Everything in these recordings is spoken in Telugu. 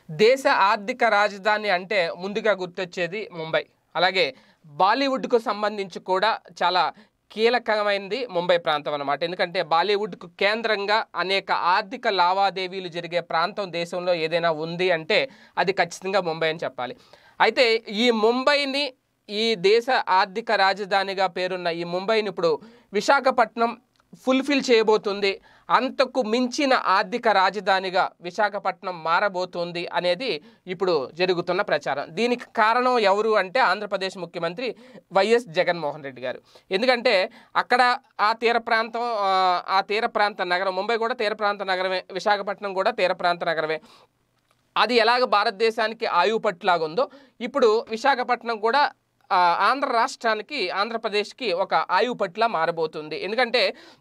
దేశ ఆర్థిక రాజధాని అంటే ముందుగా గుర్తొచ్చేది ముంబై అలాగే బాలీవుడ్కు సంబంధించి కూడా చాలా కీలకమైనది ముంబై ప్రాంతం అన్నమాట ఎందుకంటే బాలీవుడ్కు కేంద్రంగా అనేక ఆర్థిక లావాదేవీలు జరిగే ప్రాంతం దేశంలో ఏదైనా ఉంది అంటే అది ఖచ్చితంగా ముంబై అని చెప్పాలి అయితే ఈ ముంబైని ఈ దేశ ఆర్థిక రాజధానిగా పేరున్న ఈ ముంబైని ఇప్పుడు విశాఖపట్నం ఫుల్ఫిల్ చేయబోతుంది అంతకు మించిన ఆర్థిక రాజధానిగా విశాఖపట్నం మారబోతుంది అనేది ఇప్పుడు జరుగుతున్న ప్రచారం దీనికి కారణం ఎవరు అంటే ఆంధ్రప్రదేశ్ ముఖ్యమంత్రి వైఎస్ జగన్మోహన్ రెడ్డి గారు ఎందుకంటే అక్కడ ఆ తీర ప్రాంతం ఆ, ఆ తీర ప్రాంత నగరం ముంబై కూడా తీర ప్రాంత నగరమే విశాఖపట్నం కూడా తీర ప్రాంత నగరమే అది ఎలాగ భారతదేశానికి ఆయువు పట్టులాగా ఉందో ఇప్పుడు విశాఖపట్నం కూడా ఆ, ఆంధ్ర రాష్ట్రానికి ఆంధ్రప్రదేశ్కి ఒక ఆయువు పట్ల మారబోతుంది ఎందుకంటే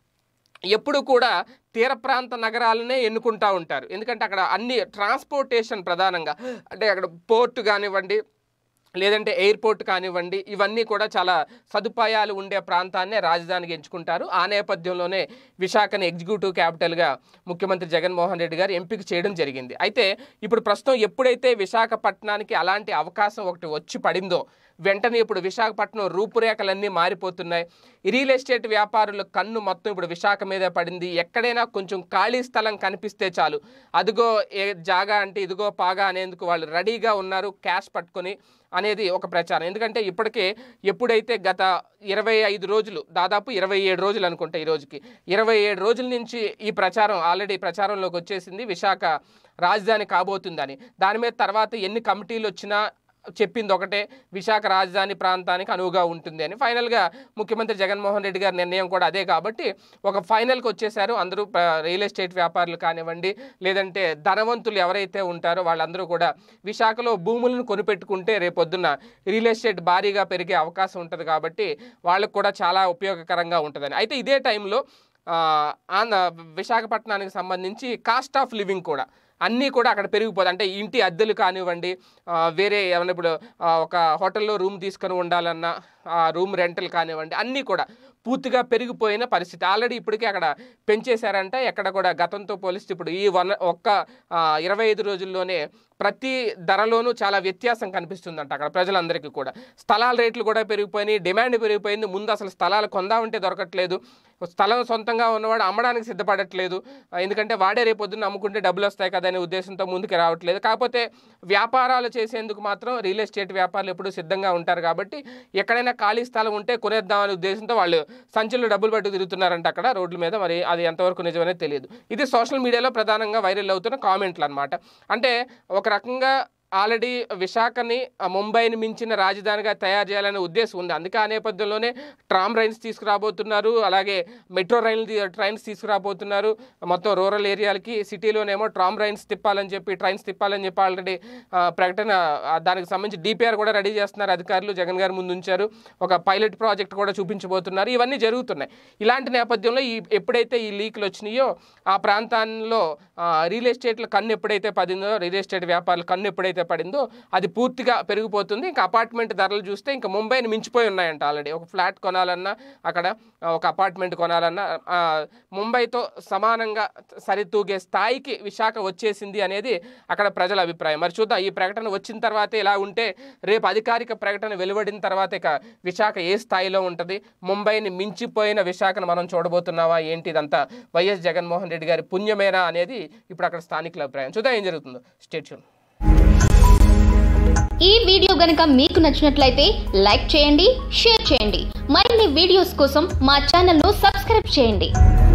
ఎప్పుడు కూడా తీర ప్రాంత నగరాలనే ఎన్నుకుంటా ఉంటారు ఎందుకంటే అక్కడ అన్ని ట్రాన్స్పోర్టేషన్ ప్రధానంగా అంటే అక్కడ పోర్ట్ కానివ్వండి లేదంటే ఎయిర్పోర్ట్ కానివ్వండి ఇవన్నీ కూడా చాలా సదుపాయాలు ఉండే ప్రాంతాన్నే రాజధానికి ఎంచుకుంటారు ఆ నేపథ్యంలోనే విశాఖని ఎగ్జిక్యూటివ్ క్యాపిటల్గా ముఖ్యమంత్రి జగన్మోహన్ రెడ్డి గారు ఎంపిక చేయడం జరిగింది అయితే ఇప్పుడు ప్రస్తుతం ఎప్పుడైతే విశాఖపట్నానికి అలాంటి అవకాశం ఒకటి వచ్చి పడిందో వెంటనే ఇప్పుడు విశాఖపట్నం రూపురేఖలన్నీ మారిపోతున్నాయి ఈ రియల్ ఎస్టేట్ వ్యాపారుల కన్ను మొత్తం ఇప్పుడు విశాఖ మీదే పడింది ఎక్కడైనా కొంచెం ఖాళీ స్థలం కనిపిస్తే చాలు అదిగో ఏ జాగా అంటే ఇదిగో పాగా అనేందుకు వాళ్ళు రెడీగా ఉన్నారు క్యాష్ పట్టుకొని అనేది ఒక ప్రచారం ఎందుకంటే ఇప్పటికే ఎప్పుడైతే గత ఇరవై ఐదు రోజులు దాదాపు ఇరవై ఏడు రోజులు అనుకుంటా ఈ రోజుకి ఇరవై ఏడు రోజుల నుంచి ఈ ప్రచారం ఆల్రెడీ ప్రచారంలోకి వచ్చేసింది విశాఖ రాజధాని కాబోతుందని దాని మీద తర్వాత ఎన్ని కమిటీలు వచ్చినా చెప్పింది ఒకటే విశాఖ రాజధాని ప్రాంతానికి అనువుగా ఉంటుంది అని ఫైనల్గా ముఖ్యమంత్రి జగన్మోహన్ రెడ్డి గారి నిర్ణయం కూడా అదే కాబట్టి ఒక ఫైనల్కి వచ్చేసారు అందరూ ప్ర- రియల్ ఎస్టేట్ వ్యాపారులు కానివ్వండి లేదంటే ధనవంతులు ఎవరైతే ఉంటారో వాళ్ళందరూ కూడా విశాఖలో భూములను కొనిపెట్టుకుంటే రేపొద్దున రియల్ ఎస్టేట్ భారీగా పెరిగే అవకాశం ఉంటుంది కాబట్టి వాళ్ళకు కూడా చాలా ఉపయోగకరంగా ఉంటుందని అయితే ఇదే టైంలో ఆ, ఆంధ్ర విశాఖపట్నానికి సంబంధించి కాస్ట్ ఆఫ్ లివింగ్ కూడా అన్నీ కూడా అక్కడ పెరిగిపోతాయి అంటే ఇంటి అద్దెలు కానివ్వండి ఆ, వేరే ఏమైనా ఇప్పుడు ఆ, ఒక హోటల్లో రూమ్ తీసుకొని ఉండాలన్నా ఆ రూమ్ రెంటల్ కానివ్వండి అన్నీ కూడా పూర్తిగా పెరిగిపోయిన పరిస్థితి ఆల్రెడీ ఇప్పటికే అక్కడ పెంచేశారంట ఎక్కడ కూడా గతంతో పోలిస్తే ఇప్పుడు ఈ వన్ ఒక్క ఆ, ఇరవై ఐదు రోజుల్లోనే ప్రతి ధరలోనూ చాలా వ్యత్యాసం కనిపిస్తుందంట అక్కడ ప్రజలందరికీ కూడా స్థలాల రేట్లు కూడా పెరిగిపోయినాయి డిమాండ్ పెరిగిపోయింది ముందు అసలు స్థలాలు కొందామంటే దొరకట్లేదు స్థలం సొంతంగా ఉన్నవాడు అమ్మడానికి సిద్ధపడట్లేదు ఆ, ఎందుకంటే వాడే రేపు పొద్దున్న అమ్ముకుంటే డబ్బులు వస్తాయి కదా అనే ఉద్దేశంతో ముందుకు రావట్లేదు కాకపోతే వ్యాపారాలు చేసేందుకు మాత్రం రియల్ ఎస్టేట్ వ్యాపారులు ఎప్పుడూ సిద్ధంగా ఉంటారు కాబట్టి ఎక్కడైనా ఖాళీ స్థలం ఉంటే కొనేద్దామనే ఉద్దేశంతో వాళ్ళు సంచులు డబ్బులు పట్టు తిరుగుతున్నారంట అక్కడ రోడ్ల మీద మరి అది ఎంతవరకు నిజమనేది తెలియదు ఇది సోషల్ మీడియాలో ప్రధానంగా వైరల్ అవుతున్న కామెంట్లు అనమాట అంటే ఒక రకంగా ఆల్రెడీ విశాఖని ఆ, ముంబైని మించిన రాజధానిగా తయారు చేయాలనే ఉద్దేశం ఉంది అందుకే ఆ నేపథ్యంలోనే ట్రామ్ రైన్స్ తీసుకురాబోతున్నారు అలాగే మెట్రో రైల్ ట్రైన్స్ తీసుకురాబోతున్నారు మొత్తం రూరల్ ఏరియాలకి సిటీలోనేమో ట్రామ్ రైన్స్ తిప్పాలని చెప్పి ట్రైన్స్ తిప్పాలని చెప్పి ఆల్రెడీ ప్రకటన ఆ, దానికి సంబంధించి డిపిఆర్ కూడా రెడీ చేస్తున్నారు అధికారులు జగన్ గారు ముందు ఉంచారు ఒక పైలట్ ప్రాజెక్ట్ కూడా చూపించబోతున్నారు ఇవన్నీ జరుగుతున్నాయి ఇలాంటి నేపథ్యంలో ఈ ఎప్పుడైతే ఈ లీక్లు వచ్చినాయో ఆ ప్రాంతాల్లో రియల్ ఎస్టేట్ల కన్ను ఎప్పుడైతే పడిందో రియల్ ఎస్టేట్ వ్యాపారుల కన్ను ఎప్పుడైతే పడిందో అది పూర్తిగా పెరిగిపోతుంది ఇంకా అపార్ట్మెంట్ ధరలు చూస్తే ఇంకా ముంబైని మించిపోయి ఉన్నాయంట ఆల్రెడీ ఒక ఫ్లాట్ కొనాలన్నా అక్కడ ఆ, ఒక అపార్ట్మెంట్ కొనాలన్నా ఆ, ముంబైతో సమానంగా సరితూగే స్థాయికి విశాఖ వచ్చేసింది అనేది అక్కడ ప్రజల అభిప్రాయం మరి చూద్దాం ఈ ప్రకటన వచ్చిన తర్వాత ఇలా ఉంటే రేపు అధికారిక ప్రకటన వెలువడిన తర్వాత ఇక విశాఖ ఏ స్థాయిలో ఉంటుంది ముంబైని మించిపోయిన విశాఖను మనం చూడబోతున్నావా ఏంటి ఇదంతా వైఎస్ జగన్మోహన్ రెడ్డి గారి పుణ్యమేనా అనేది ఇప్పుడు అక్కడ స్థానికుల అభిప్రాయం చూద్దాం ఏం జరుగుతుందో స్టేట్యూన్ ఈ వీడియో గనుక మీకు నచ్చినట్లయితే లైక్ చేయండి షేర్ చేయండి మరిన్ని వీడియోస్ కోసం మా ఛానల్ను సబ్స్క్రైబ్ చేయండి